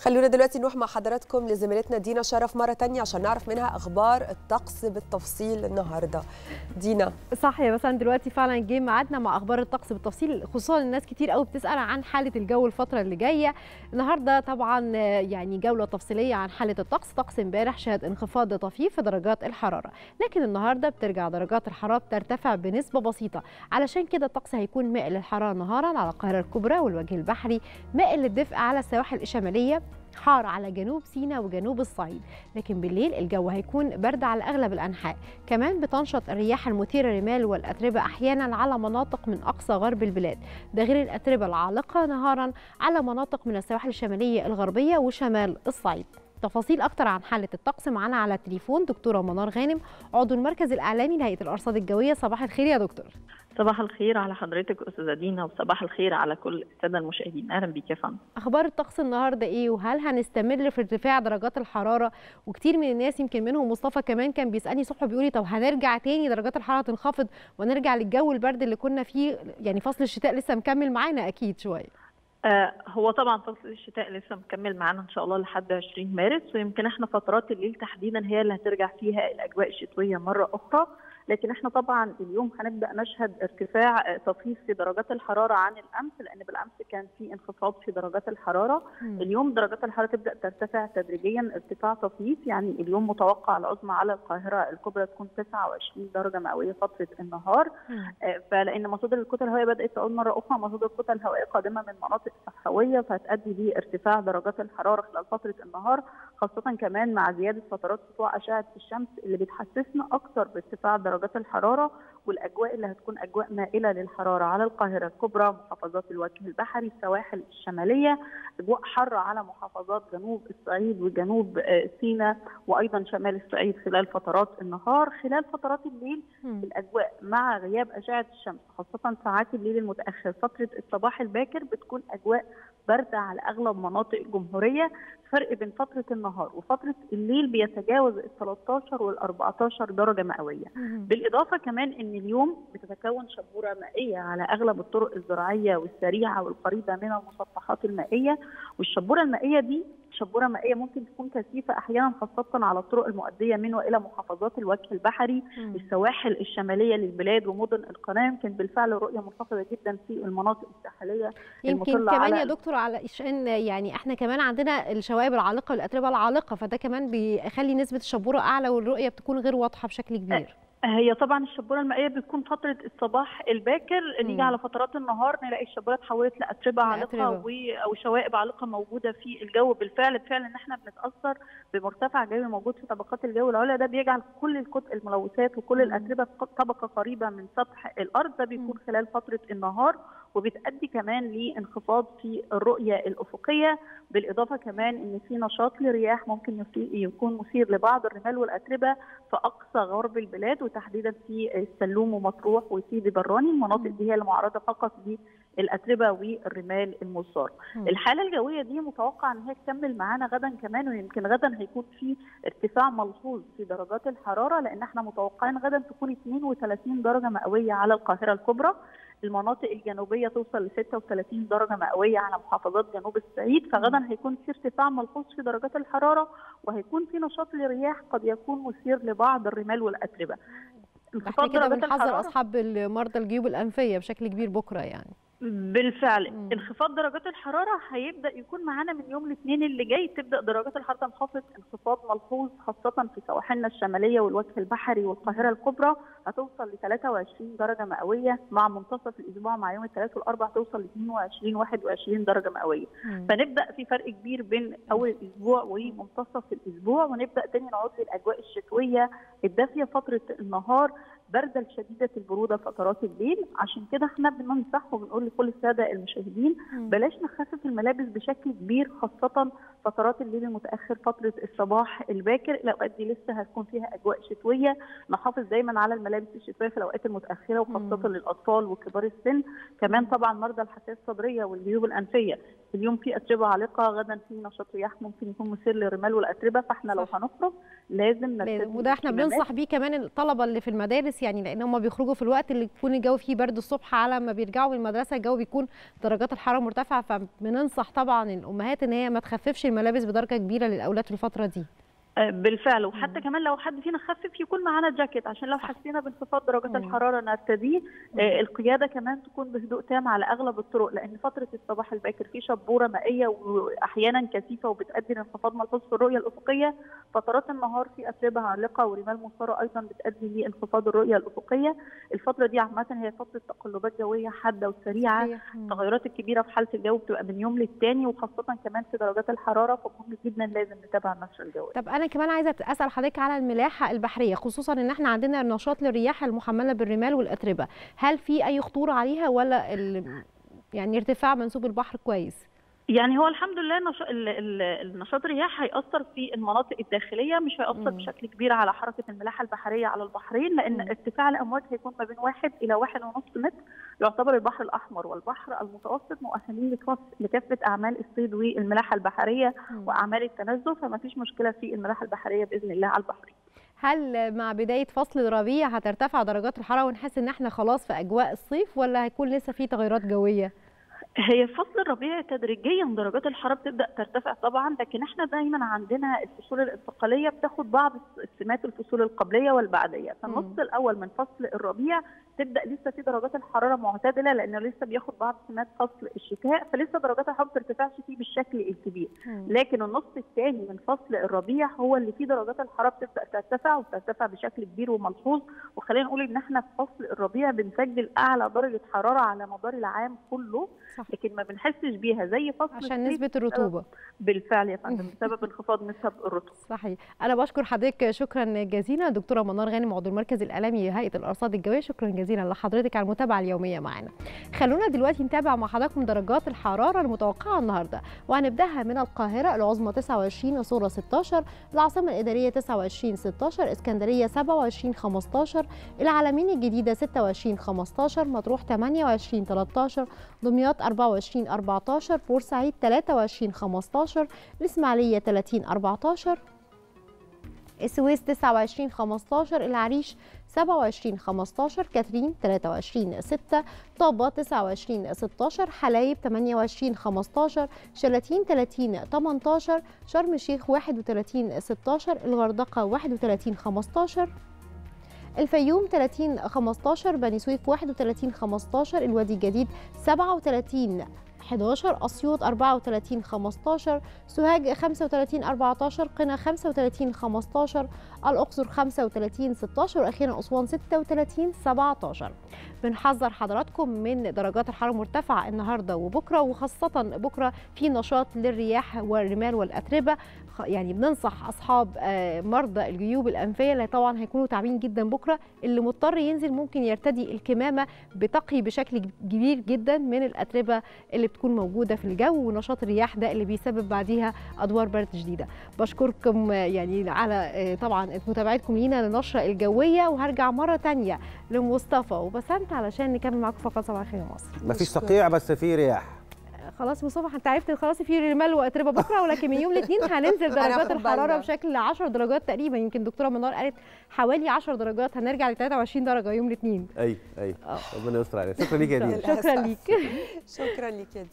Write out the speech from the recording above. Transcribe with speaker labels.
Speaker 1: خلونا دلوقتي نروح مع حضراتكم لزميلتنا دينا شرف مرة تانية عشان نعرف منها أخبار الطقس بالتفصيل النهاردة دينا
Speaker 2: صح يا بس دلوقتي فعلا جه ميعادنا مع اخبار الطقس بالتفصيل خصوصا الناس كتير قوي بتسال عن حاله الجو الفتره اللي جايه النهارده طبعا يعني جوله تفصيليه عن حاله الطقس طقس امبارح شهد انخفاض طفيف في درجات الحراره لكن النهارده بترجع درجات الحراره بترتفع بنسبه بسيطه علشان كده الطقس هيكون مائل للحراره نهارا على القاهره الكبرى والوجه البحري مائل للدفء على السواحل الشماليه حار على جنوب سيناء وجنوب الصعيد لكن بالليل الجو هيكون برد على اغلب الانحاء كمان بتنشط الرياح المثيره للرمال والاتربه احيانا على مناطق من اقصى غرب البلاد ده غير الاتربه العالقه نهارا على مناطق من السواحل الشماليه الغربيه وشمال الصعيد تفاصيل اكتر عن حاله الطقس معانا على التليفون دكتوره منار غانم عضو المركز الاعلامي لهيئه الارصاد الجويه صباح الخير يا دكتور
Speaker 3: صباح الخير على حضرتك استاذه دينا وصباح الخير على كل الساده المشاهدين اهلا بيك يا فندم
Speaker 2: اخبار الطقس النهارده ايه وهل هنستمر في ارتفاع درجات الحراره وكتير من الناس يمكن منهم مصطفى كمان كان بيسالني صبح بيقول لي طب هنرجع تاني درجات الحراره تنخفض ونرجع للجو البرد اللي كنا فيه يعني فصل الشتاء لسه مكمل معانا اكيد شويه
Speaker 3: آه هو طبعا فصل الشتاء لسه مكمل معانا ان شاء الله لحد 20 مارس ويمكن احنا فترات الليل تحديدا هي اللي هترجع فيها الاجواء الشتويه مره اخرى لكن احنا طبعا اليوم هنبدا نشهد ارتفاع طفيف في درجات الحراره عن الامس لان بالامس كان في انخفاض في درجات الحراره م. اليوم درجات الحراره تبدا ترتفع تدريجيا ارتفاع طفيف يعني اليوم متوقع العظمى على القاهره الكبرى تكون 29 درجه مئويه فتره النهار آه فلان مصادر الكتل الهوائيه بدات تعود مره اخرى مصادر الكتل الهوائيه قادمه من مناطق صحراويه فهتؤدي لارتفاع درجات الحراره خلال فتره النهار خاصه كمان مع زياده فترات سطوع اشعه الشمس اللي بتحسسنا اكثر بارتفاع درجات الحراره والاجواء اللي هتكون اجواء مائله للحراره على القاهره الكبرى محافظات الوجه البحري السواحل الشماليه اجواء حاره على محافظات جنوب الصعيد وجنوب سيناء وايضا شمال الصعيد خلال فترات النهار خلال فترات الليل م. الاجواء مع غياب اشعه الشمس خاصه ساعات الليل المتاخر فتره الصباح الباكر بتكون اجواء بارده على اغلب مناطق الجمهوريه فرق بين فتره النهار وفتره الليل بيتجاوز ال 13 وال 14 درجه مئويه بالاضافه كمان ان اليوم بتتكون شبوره مائيه على اغلب الطرق الزراعيه والسريعه والقريبه من المسطحات المائيه والشبوره المائيه دي شبوره مائيه ممكن تكون كثيفه احيانا خاصه على الطرق المؤديه من والى محافظات الوجه البحري مم. السواحل الشماليه للبلاد ومدن القناه يمكن بالفعل الرؤيه منخفضه جدا في المناطق الساحليه
Speaker 2: يمكن كمان على يا دكتور علشان يعني احنا كمان عندنا الشوائب العالقه والاتربه العالقه فده كمان بيخلي نسبه الشبوره اعلى والرؤيه بتكون غير واضحه بشكل كبير
Speaker 3: هي طبعا الشبوره المائيه بتكون فتره الصباح الباكر مم. نيجي على فترات النهار نلاقي الشبوره اتحولت لاتربه عالقه و... او شوائب عالقه موجوده في الجو بالفعل فعلا ان احنا بنتاثر بمرتفع جوي موجود في طبقات الجو العليا ده بيجعل كل الكتل الملوثات وكل مم. الاتربه في طبقه قريبه من سطح الارض ده بيكون مم. خلال فتره النهار وبتؤدي كمان لانخفاض في الرؤيه الافقيه بالاضافه كمان ان في نشاط لرياح ممكن يكون مثير لبعض الرمال والاتربه في اقصى غرب البلاد وتحديدا في السلوم ومطروح وسيدي براني المناطق دي هي المعرضه فقط للاتربه والرمال المصار. الحاله الجويه دي متوقع ان هي تكمل معانا غدا كمان ويمكن غدا هيكون في ارتفاع ملحوظ في درجات الحراره لان احنا متوقعين غدا تكون 32 درجه مئويه على القاهره الكبرى المناطق الجنوبيه توصل ل 36 درجه مئويه على محافظات جنوب الصعيد فغدا هيكون في ارتفاع ملحوظ في درجات الحراره وهيكون في نشاط لرياح قد يكون مثير لبعض الرمال والاتربه.
Speaker 2: احنا كده بنحذر اصحاب مرضى الجيوب الانفيه بشكل كبير بكره يعني.
Speaker 3: بالفعل مم. انخفاض درجات الحراره هيبدا يكون معانا من يوم الاثنين اللي جاي تبدا درجات الحراره تنخفض انخفاض ملحوظ خاصه في سواحلنا الشماليه والوجه البحري والقاهره الكبرى هتوصل ل 23 درجه مئويه مع منتصف الاسبوع مع يوم الثلاث والاربع توصل ل 22 21 درجه مئويه مم. فنبدا في فرق كبير بين اول الاسبوع ومنتصف الاسبوع ونبدا تاني نعود للاجواء الشتويه الدافيه فتره النهار برده شديده البروده فترات الليل عشان كده احنا بننصح وبنقول لكل الساده المشاهدين م. بلاش نخفف الملابس بشكل كبير خاصه فترات الليل المتاخر فتره الصباح الباكر الاوقات دي لسه هتكون فيها اجواء شتويه نحافظ دايما على الملابس الشتويه في الاوقات المتاخره وخاصه م. للاطفال وكبار السن كمان طبعا مرضى الحساسيه الصدريه والجيوب الانفيه اليوم في اتربه عالقه غدا في نشاط رياح ممكن يكون مثير للرمال والاتربه فاحنا لو
Speaker 2: صح.
Speaker 3: هنخرج لازم
Speaker 2: لازم.
Speaker 3: نلتزم
Speaker 2: وده احنا
Speaker 3: بالكمامات.
Speaker 2: بننصح بيه كمان الطلبه اللي في المدارس يعني لان هم بيخرجوا في الوقت اللي يكون الجو فيه برد الصبح على ما بيرجعوا من المدرسه الجو بيكون درجات الحراره مرتفعه فبننصح طبعا الامهات ان هي ما تخففش الملابس بدرجه كبيره للاولاد في الفتره دي
Speaker 3: آه، بالفعل وحتى كمان لو حد فينا خفف يكون معانا جاكيت عشان لو حسينا بانخفاض درجات
Speaker 2: مم.
Speaker 3: الحراره نرتديه آه، القياده كمان تكون بهدوء تام على اغلب الطرق لان فتره الصباح الباكر في شبوره مائيه واحيانا كثيفه وبتؤدي لانخفاض ملحوظ في الرؤيه الافقيه فترات النهار في اتربه عالقه ورمال مثاره ايضا بتؤدي لانخفاض الرؤيه الافقيه الفتره دي عامه هي فتره تقلبات جويه حاده وسريعه
Speaker 2: صحيح. مم.
Speaker 3: التغيرات الكبيره في حاله الجو بتبقى من يوم للتاني وخاصه كمان في درجات الحراره فمهم جدا لازم نتابع النشره الجويه
Speaker 2: طب انا كمان عايزه اسال حضرتك على الملاحه البحريه خصوصا ان احنا عندنا نشاط للرياح المحمله بالرمال والاتربه هل في اي خطوره عليها ولا ال... يعني ارتفاع منسوب البحر كويس
Speaker 3: يعني هو الحمد لله نش... ال- ال- النشاط الرياح هيأثر في المناطق الداخلية مش هيأثر
Speaker 2: مم.
Speaker 3: بشكل كبير على حركة الملاحة البحرية على البحرين لأن
Speaker 2: مم.
Speaker 3: ارتفاع الأمواج هيكون ما بين واحد إلى واحد ونص متر يعتبر البحر الأحمر والبحر المتوسط مؤهلين لكف... لكافة أعمال الصيد والملاحة البحرية
Speaker 2: مم.
Speaker 3: وأعمال التنزه فما فيش مشكلة في الملاحة البحرية بإذن الله على البحرين
Speaker 2: هل مع بدايه فصل الربيع هترتفع درجات الحراره ونحس ان احنا خلاص في اجواء الصيف ولا هيكون لسه في تغيرات جويه
Speaker 3: هي فصل الربيع تدريجيا درجات الحراره بتبدا ترتفع طبعا لكن احنا دايما عندنا الفصول الانتقاليه بتاخد بعض سمات الفصول القبليه والبعديه فالنص
Speaker 2: مم.
Speaker 3: الاول من فصل الربيع تبدا لسه في درجات الحراره معتدله لانه لسه بياخد بعض سمات فصل الشتاء فلسه درجات الحراره ما بترتفعش فيه بالشكل الكبير لكن النص الثاني من فصل الربيع هو اللي فيه درجات الحراره بتبدا ترتفع وبترتفع بشكل كبير وملحوظ وخلينا نقول ان احنا في فصل الربيع بنسجل اعلى درجه حراره على مدار العام كله
Speaker 2: صح.
Speaker 3: لكن ما بنحسش بيها زي فصل
Speaker 2: عشان
Speaker 3: الصيف
Speaker 2: نسبه الرطوبه
Speaker 3: بالفعل يا فندم بسبب انخفاض نسب الرطوبه
Speaker 2: صحيح انا بشكر حضرتك شكرا جزيلا دكتوره منار غانم عضو المركز الاعلامي هيئه الارصاد الجويه شكرا جزيلا لحضرتك على المتابعه اليوميه معنا خلونا دلوقتي نتابع مع حضراتكم درجات الحراره المتوقعه النهارده وهنبداها من القاهره العظمى 29 الصوره 16 العاصمه الاداريه 29 16 اسكندريه 27 15 العلمين الجديده 26 15 مطروح 28 13 دمياط 24 14 بورسعيد 23 15 الإسماعيلية 30 14 السويس 29 15 العريش 27 15 كاترين 23 6 طابة 29 16 حلايب 28 15 شلاتين 30 18 شرم الشيخ 31 16 الغردقة 31 15 الفيوم 30 15 بني سويف 31 15 الوادي الجديد 37 11 أسيوط 34 15 سوهاج 35 14 قنا 35 15 الأقصر 35 16 وأخيرا أسوان 36 17 بنحذر حضراتكم من درجات الحرارة المرتفعة النهاردة وبكرة وخاصة بكرة في نشاط للرياح والرمال والأتربة يعني بننصح أصحاب مرضى الجيوب الأنفية اللي طبعا هيكونوا تعبين جدا بكرة اللي مضطر ينزل ممكن يرتدي الكمامة بتقي بشكل كبير جدا من الأتربة اللي بتكون موجودة في الجو ونشاط الرياح ده اللي بيسبب بعديها أدوار برد شديدة بشكركم يعني على طبعا متابعتكم لينا للنشرة الجوية وهرجع مرة تانية لمصطفى وبسنت علشان نكمل معاكم فقط صباح الخير يا مصر
Speaker 4: مفيش صقيع بس في رياح
Speaker 2: خلاص مصطفى انت عرفت خلاص في رمال واتربه بكره ولكن من يوم الاثنين هننزل درجات الحراره بشكل 10 درجات تقريبا يمكن دكتوره منار قالت حوالي 10 درجات هنرجع ل 23 درجه يوم الاثنين
Speaker 4: ايوه ايوه ربنا يستر عليك شكرا ليك يا دينا
Speaker 2: شكرا ليك
Speaker 1: شكرا ليك يا